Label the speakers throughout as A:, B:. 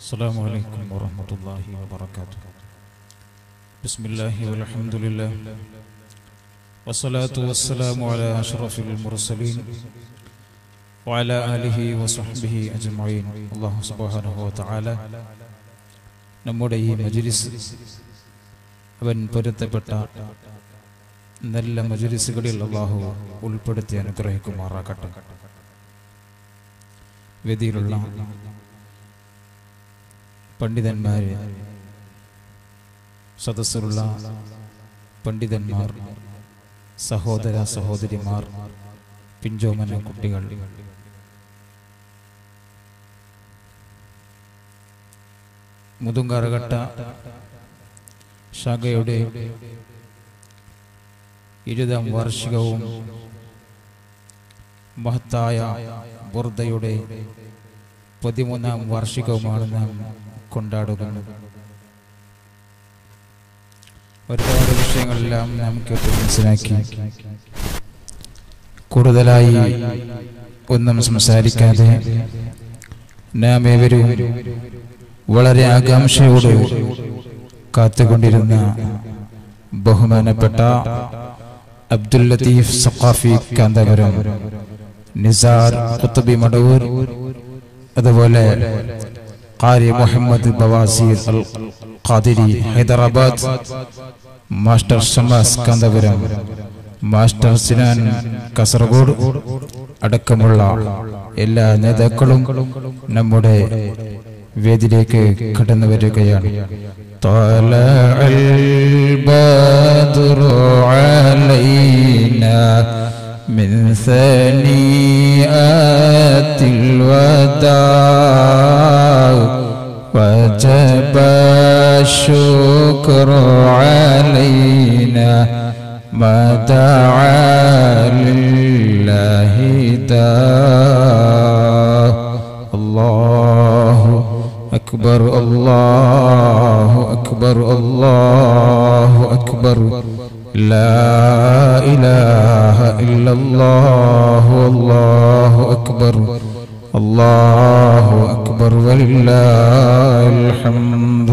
A: السلام عليكم ورحمة الله وبركاته بسم الله والحمد لله والصلاة والسلام على أشرف المرسلين وعلى آله وصحبه أجمعين الله سبحانه وتعالى നമ്മുടെ ഈ മജുലിസ് അവൻ പൊരുത്തപ്പെട്ട നല്ല മജുലിസുകളിൽ അള്ളാഹു ഉൾപ്പെടുത്തി അനുഗ്രഹിക്കുമാറാകട്ടെ വേദിയിലുള്ള പണ്ഡിതന്മാര് സദസ്സിലുള്ള പണ്ഡിതന്മാർ സഹോദര സഹോദരിമാർ പിഞ്ചോമന കുട്ടികൾ മുതുങ്കറകട്ട ശാഖയുടെ ഇരുതാം വാർഷികവും മഹത്തായ ബുർദയുടെ പതിമൂന്നാം വാർഷികവുമാണ് നാം കൊണ്ടാടുന്നത് ഒരുപാട് വിഷയങ്ങളെല്ലാം നാം കേട്ട് മനസ്സിലാക്കി കൂടുതലായി ഒന്നും സംസാരിക്കാതെ നാം ഏവരും വളരെ ആകാംക്ഷയോട് കാത്തുകൊണ്ടിരുന്ന ബഹുമാനപ്പെട്ട അബ്ദുൽ ലത്തീഫ് സഖാഫി കാന്തപുരം നിസാർ കുത്തബി മടവൂർ അതുപോലെ ഖാരി മുഹമ്മദ് ബവാസീർ അൽ ഖാദിരി ഹൈദരാബാദ് മാസ്റ്റർ ഷമാസ് കാന്തപുരം മാസ്റ്റർ സിനാൻ കാസർഗോഡ് അടക്കമുള്ള എല്ലാ നേതാക്കളും നമ്മുടെ വേദിയിലേക്ക് കടന്നു വരികയാണ് طلع البدر علينا من ثنيات الوداع وجب الشكر علينا ما دعا لله داع الله أكبر الله أكبر الله أكبر لا إله إلا الله الله أكبر الله أكبر ولله الحمد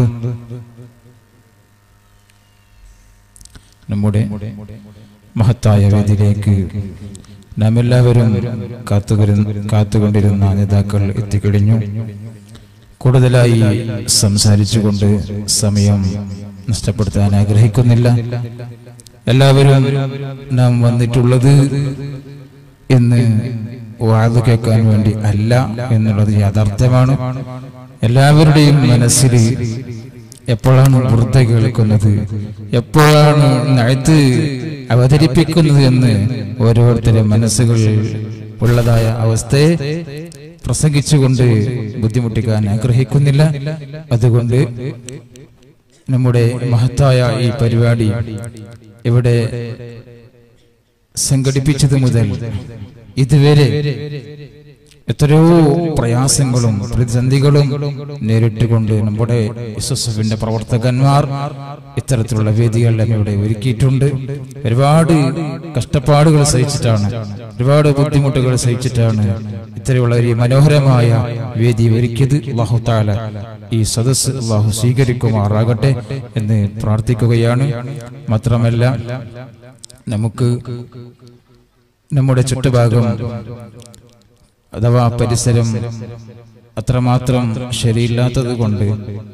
A: നമ്മുടെ മഹത്തായ വേദിയിലേക്ക് നാം എല്ലാവരും കാത്തുവരുന്ന കാത്തുകൊണ്ടിരുന്ന നേതാക്കൾ എത്തിക്കഴിഞ്ഞു കൂടുതലായി സംസാരിച്ചുകൊണ്ട് സമയം നഷ്ടപ്പെടുത്താൻ ആഗ്രഹിക്കുന്നില്ല എല്ലാവരും നാം വന്നിട്ടുള്ളത് എന്ന് വാത് കേൾക്കാൻ വേണ്ടി അല്ല എന്നുള്ളത് യാഥാർത്ഥ്യമാണ് എല്ലാവരുടെയും മനസ്സിൽ എപ്പോഴാണ് വൃദ്ധ കേൾക്കുന്നത് എപ്പോഴാണ് നഴുത്ത് അവതരിപ്പിക്കുന്നത് എന്ന് ഓരോരുത്തരുടെ മനസ്സുകൾ ഉള്ളതായ അവസ്ഥയെ പ്രസംഗിച്ചുകൊണ്ട് ബുദ്ധിമുട്ടിക്കാൻ ആഗ്രഹിക്കുന്നില്ല അതുകൊണ്ട് നമ്മുടെ മഹത്തായ ഈ പരിപാടി ഇവിടെ സംഘടിപ്പിച്ചത് മുതൽ ഇതുവരെ എത്രയോ പ്രയാസങ്ങളും പ്രതിസന്ധികളും നേരിട്ടുകൊണ്ട് നമ്മുടെ എഫിന്റെ പ്രവർത്തകന്മാർ ഇത്തരത്തിലുള്ള വേദികളെല്ലാം ഇവിടെ ഒരുക്കിയിട്ടുണ്ട് ഒരുപാട് കഷ്ടപ്പാടുകൾ സഹിച്ചിട്ടാണ് ഒരുപാട് ബുദ്ധിമുട്ടുകൾ സഹിച്ചിട്ടാണ് ഇത്തരമുള്ള ഒരു മനോഹരമായ വേദി ഒരുക്കിയത് അള്ളാഹു താല ഈ സദസ് അള്ളാഹു സ്വീകരിക്കുമാറാകട്ടെ എന്ന് പ്രാർത്ഥിക്കുകയാണ് മാത്രമല്ല നമുക്ക് നമ്മുടെ ചുറ്റുഭാഗം അഥവാ പരിസരം അത്രമാത്രം ശരിയില്ലാത്തത് കൊണ്ട്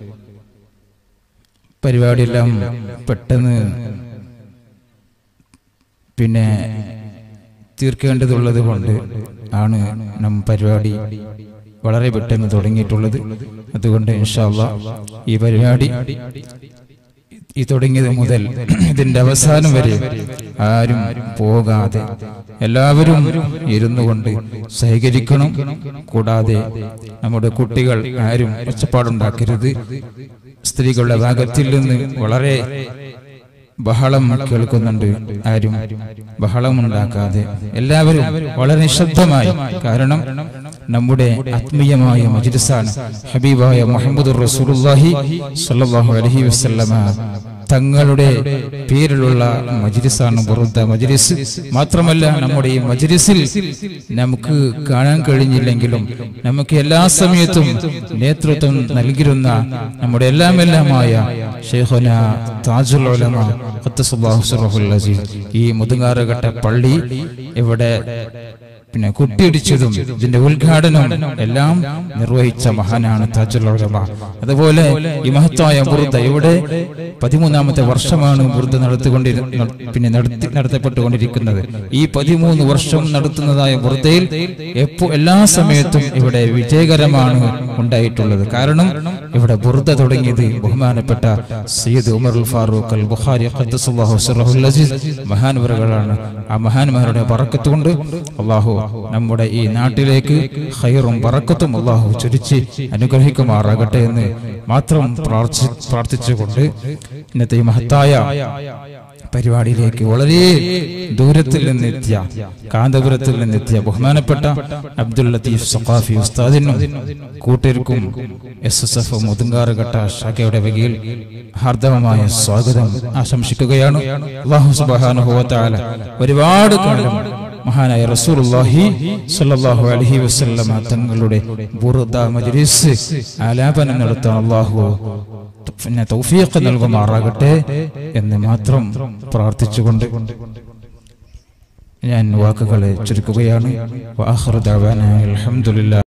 A: പരിപാടിയെല്ലാം പെട്ടെന്ന് പിന്നെ തീർക്കേണ്ടതുള്ളത് കൊണ്ട് ആണ് നാം പരിപാടി വളരെ പെട്ടെന്ന് തുടങ്ങിയിട്ടുള്ളത് അതുകൊണ്ട് ഇൻഷാല്ല ഈ പരിപാടി ഈ തുടങ്ങിയത് മുതൽ ഇതിന്റെ അവസാനം വരെ ആരും പോകാതെ എല്ലാവരും ഇരുന്നു കൊണ്ട് സഹകരിക്കണം കൂടാതെ നമ്മുടെ കുട്ടികൾ ആരും ഒച്ചപ്പാടുണ്ടാക്കരുത് സ്ത്രീകളുടെ ഭാഗത്തിൽ നിന്ന് വളരെ ബഹളം കേൾക്കുന്നുണ്ട് ആരും ബഹളമുണ്ടാക്കാതെ എല്ലാവരും വളരെ നിശബ്ദമായി കാരണം നമ്മുടെ ആത്മീയമായ മജിലിസാണ് ഹബീബായ മുഹമ്മദ് റസൂലുള്ളാഹി സ്വല്ലല്ലാഹു അലൈഹി വസല്ലമ തങ്ങളുടെ പേരിലുള്ള മജ്ലിസാണ് ബുറുദ മജ്ലിസ് മാത്രമല്ല നമ്മുടെ ഈ മജ്ലിസിൽ നമുക്ക് കാണാൻ കഴിഞ്ഞില്ലെങ്കിലും നമുക്ക് എല്ലാ സമയത്തും നേതൃത്വം നൽകിയിരുന്ന നമ്മുടെ എല്ലാം എല്ലാമായ ഷെയ്ഖുന താജുൽ ഉലമ ഖദ്ദസുല്ലാഹു സിറഹുൽ അസീസ് ഈ മുതുകാറുകെട്ട പള്ളി ഇവിടെ പിന്നെ കുട്ടിയിടിച്ചതും ഇതിന്റെ ഉദ്ഘാടനവും എല്ലാം നിർവഹിച്ച മഹാനാണ് താജുൽ ഉലമ അതുപോലെ ഈ മഹത്തായ ബുർദ ഇവിടെ പതിമൂന്നാമത്തെ വർഷമാണ് ബുർദ നടത്തിക്കൊണ്ടിരി ന- പിന്നെ നടത്തി നടത്തപ്പെട്ടുകൊണ്ടിരിക്കുന്നത് ഈ പതിമൂന്ന് വർഷം നടത്തുന്നതായ ബുർദയിൽ എപ്പോ എല്ലാ സമയത്തും ഇവിടെ വിജയകരമാണ് ഉണ്ടായിട്ടുള്ളത് കാരണം ഇവിടെ ബുർദ തുടങ്ങിയത് ബഹുമാനപ്പെട്ട സയ്യിദ് ഉമർ അൽ ഫാറൂഖ് അൽ ബുഖാരി ഖദ്ദസുല്ലാഹു സിറഹുൽ അസീസ് മഹാൻവറുകളാണ് ആ മഹാന്മാരുടെ പറക്കത്ത് കൊണ്ട് അള്ളാഹു നമ്മുടെ ഈ നാട്ടിലേക്ക് ഖൈറും പറക്കത്തും അള്ളാഹു ചൊരിച്ച് അനുഗ്രഹിക്കുമാറാകട്ടെ എന്ന് മാത്രം പ്രാർത്ഥി പ്രാർത്ഥിച്ചുകൊണ്ട് ഇന്നത്തെ ഈ മഹത്തായ പരിപാടിയിലേക്ക് വളരെ ദൂരത്തിൽ നിന്നെത്തിയ കാന്തപുരത്തിൽ നിന്നെത്തിയ ബഹുമാനപ്പെട്ട അബ്ദുൽ ലത്തീഫ് സഖാഫി ഉസ്താദിനും കൂട്ടർക്കും എസ് എസ് എഫ് മുതുങ്കാറുകെട്ട ശാഖയുടെ വകയിൽ ഹാർദവമായ സ്വാഗതം ആശംസിക്കുകയാണ് അള്ളാഹു സുബ്ഹാനഹു വ തആല ഒരുപാട് കാലം മഹാനായ റസൂലുള്ളാഹി സ്വല്ലല്ലാഹു അലൈഹി വസല്ലമ തങ്ങളുടെ ബുറുദ മജ്ലിസ് ആലാപനം നടത്താൻ അള്ളാഹു പിന്നെ തൗഫീഖ് നൽകുമാറാകട്ടെ എന്ന് മാത്രം പ്രാർത്ഥിച്ചുകൊണ്ട് ഞാൻ വാക്കുകളെ ചുരുക്കുകയാണ് വാഹൃദാന അൽഹംദുലില്ലാ